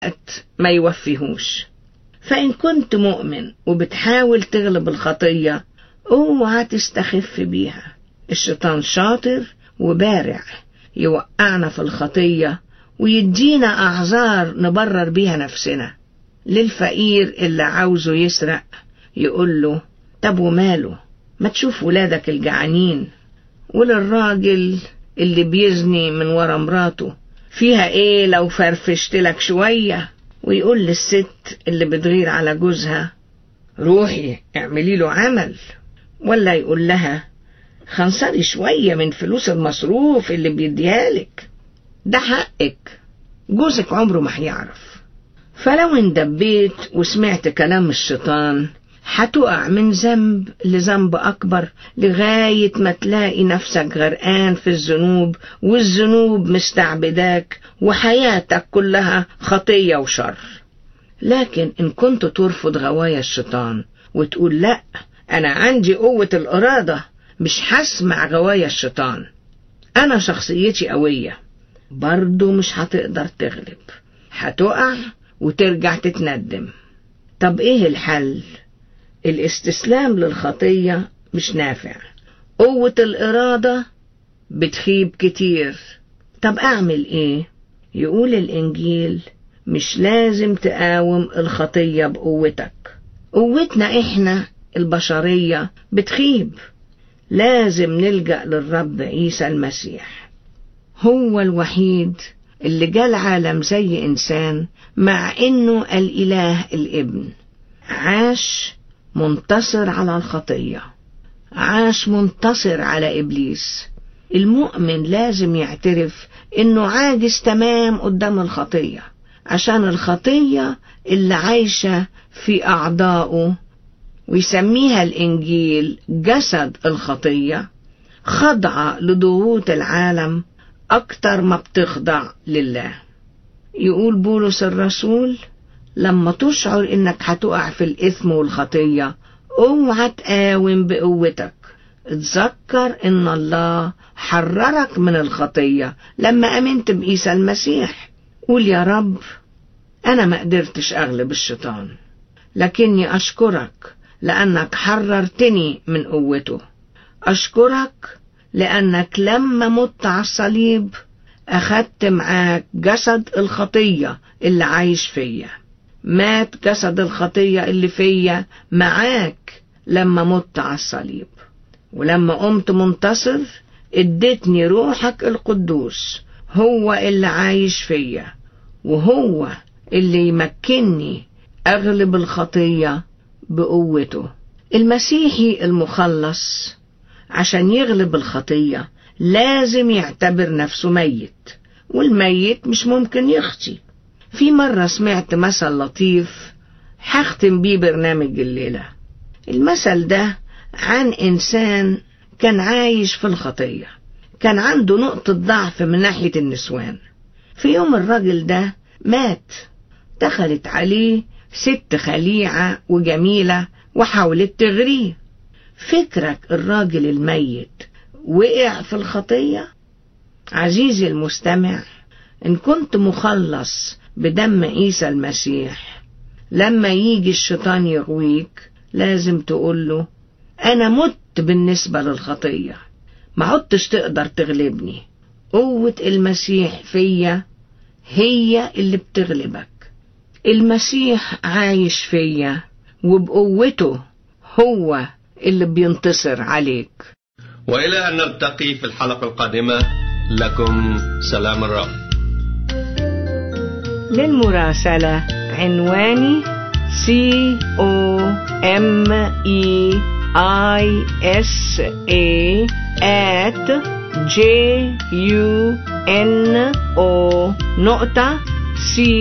ما يوفيهوش فإن كنت مؤمن وبتحاول تغلب الخطية اوعى تستخف بيها الشيطان شاطر وبارع يوقعنا في الخطية ويدينا أعذار نبرر بيها نفسنا للفقير اللي عاوزه يسرق يقول له طب وماله ما تشوف ولادك الجعانين وللراجل اللي بيزني من ورا مراته فيها ايه لو فرفشت لك شوية ويقول للست اللي بتغير على جوزها روحي اعملي له عمل ولا يقول لها خنصري شوية من فلوس المصروف اللي بيديهالك ده حقك جوزك عمره ما هيعرف فلو اندبيت وسمعت كلام الشيطان هتقع من ذنب لذنب أكبر لغاية ما تلاقي نفسك غرقان في الذنوب والذنوب مستعبداك وحياتك كلها خطية وشر لكن إن كنت ترفض غوايا الشيطان وتقول لأ أنا عندي قوة الإرادة مش هسمع غوايا الشيطان أنا شخصيتي قوية برضو مش هتقدر تغلب هتقع وترجع تتندم طب ايه الحل الاستسلام للخطية مش نافع قوة الإرادة بتخيب كتير طب أعمل إيه؟ يقول الإنجيل مش لازم تقاوم الخطية بقوتك قوتنا إحنا البشرية بتخيب لازم نلجأ للرب عيسى المسيح هو الوحيد اللي جه العالم زي إنسان مع إنه الإله الابن عاش منتصر على الخطية عاش منتصر على إبليس المؤمن لازم يعترف إنه عاجز تمام قدام الخطية عشان الخطية اللي عايشة في أعضائه ويسميها الإنجيل جسد الخطية خضعة لضغوط العالم أكتر ما بتخضع لله يقول بولس الرسول لما تشعر إنك هتقع في الإثم والخطية اوعى تقاوم بقوتك اتذكر إن الله حررك من الخطية لما أمنت بإيسى المسيح قول يا رب أنا ما قدرتش أغلب الشيطان لكني أشكرك لأنك حررتني من قوته أشكرك لأنك لما مت على الصليب أخدت معاك جسد الخطية اللي عايش فيا مات جسد الخطية اللي فيا معاك لما مت على الصليب ولما قمت منتصر اديتني روحك القدوس هو اللي عايش فيا وهو اللي يمكنني أغلب الخطية بقوته المسيحي المخلص عشان يغلب الخطية لازم يعتبر نفسه ميت والميت مش ممكن يخطي في مرة سمعت مثل لطيف هختم بيه برنامج الليلة المثل ده عن إنسان كان عايش في الخطية كان عنده نقطة ضعف من ناحية النسوان في يوم الراجل ده مات دخلت عليه ست خليعة وجميلة وحاولت تغريه فكرك الراجل الميت وقع في الخطية عزيزي المستمع إن كنت مخلص بدم عيسى المسيح لما يجي الشيطان يغويك لازم تقوله أنا مت بالنسبة للخطية ما عدتش تقدر تغلبني قوة المسيح فيا هي اللي بتغلبك المسيح عايش فيا وبقوته هو اللي بينتصر عليك وإلى أن نلتقي في الحلقة القادمة لكم سلام الرب للمراسلة عنواني C O M E I S A at J U N O نقطة C